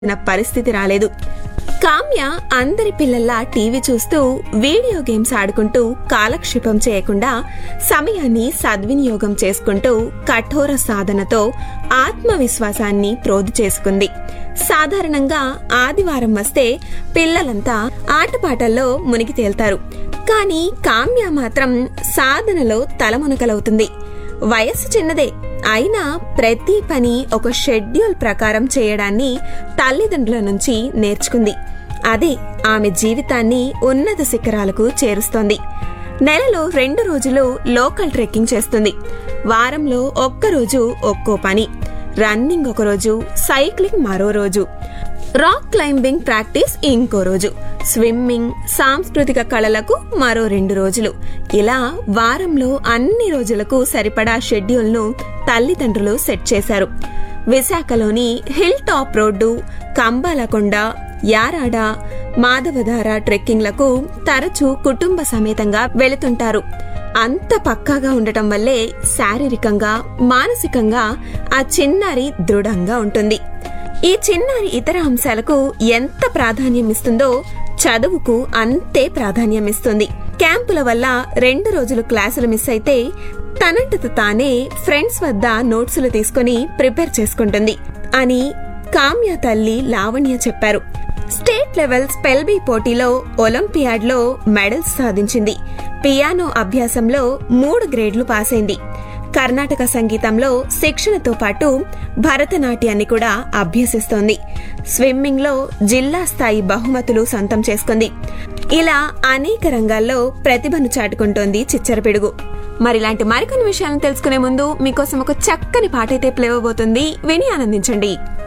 నా పరిస్థితి రాలేదు కామ్య అందరి పిల్లల్లా టీవీ చూస్తూ వీడియో గేమ్స్ ఆడుకుంటూ కాలక్షేపం చేయకుండా సమయాన్ని సద్వినియోగం చేసుకుంటూ కఠోర సాధనతో ఆత్మవిశ్వాసాన్ని ప్రోధి చేసుకుంది సాధారణంగా ఆదివారం వస్తే పిల్లలంతా ఆటపాటల్లో మునిగి తేల్తారు కానీ కామ్య మాత్రం సాధనలో తలమునకలవుతుంది వయస్సు చిన్నదే అయినా ప్రతి పని ఒక షెడ్యూల్ ప్రకారం చేయడాన్ని తల్లిదండ్రుల నుంచి నేర్చుకుంది అదే ఆమె జీవితాన్ని ఉన్నత శిఖరాలకు చేరుస్తోంది నెలలో రెండు రోజులు లోకల్ ట్రెక్కింగ్ చేస్తుంది వారంలో ఒక్క రోజు ఒక్కో పని రన్నింగ్ ఒక రోజు సైక్లింగ్ మరో రోజు రాక్ క్లైంబింగ్ ప్రాక్టీస్ ఇంకో రోజు స్విమ్మింగ్ సాంస్కృతిక కళలకు మరో రెండు రోజులు ఇలా వారంలో అన్ని రోజులకు సరిపడా షెడ్యూల్ను తల్లిదండ్రులు సెట్ చేశారు విశాఖలోని hill top road Kambalakonda Yarada Madhavadhara ట్రెక్కింగ్లకు తరచూ కుటుంబ సమేతంగా వెళుతుంటారు అంత పక్కాగా ఉండటం వల్లే శారీరకంగా మానసికంగా ఆ చిన్నారి దృఢంగా ఉంటుంది ఈ చిన్నారి ఇతర అంశాలకు ఎంత ప్రాధాన్యం ఇస్తుందో చదువుకు అంతే ప్రాధాన్యం ఇస్తుంది క్యాంపుల వల్ల రెండు రోజులు క్లాసులు మిస్ అయితే తనంతట తానే ఫ్రెండ్స్ వద్ద నోట్సులు తీసుకుని ప్రిపేర్ చేసుకుంటుంది అని కామ్య తల్లి లావణ్య చెప్పారు స్టేట్ లెవెల్ స్పెల్ బీ పోటీలో ఒలింపియాడ్లో మెడల్స్ సాధించింది పియానో అభ్యాసంలో మూడు గ్రేడ్లు పాసైంది కర్ణాటక సంగీతంలో శిక్షణతో పాటు భరతనాట్యాన్ని కూడా అభ్యసిస్తోంది స్విమ్మింగ్ లో జిల్లా స్థాయి బహుమతులు సొంతం చేసుకుంది ఇలా అనేక రంగాల్లో ప్రతిభను చాటుకుంటోంది చిచ్చరపిడుగు మరిలాంటి మరికొన్ని విషయాలను తెలుసుకునే ముందు మీకోసం ఒక చక్కని పాట అయితే ప్లే అవబోతుంది విని ఆనందించండి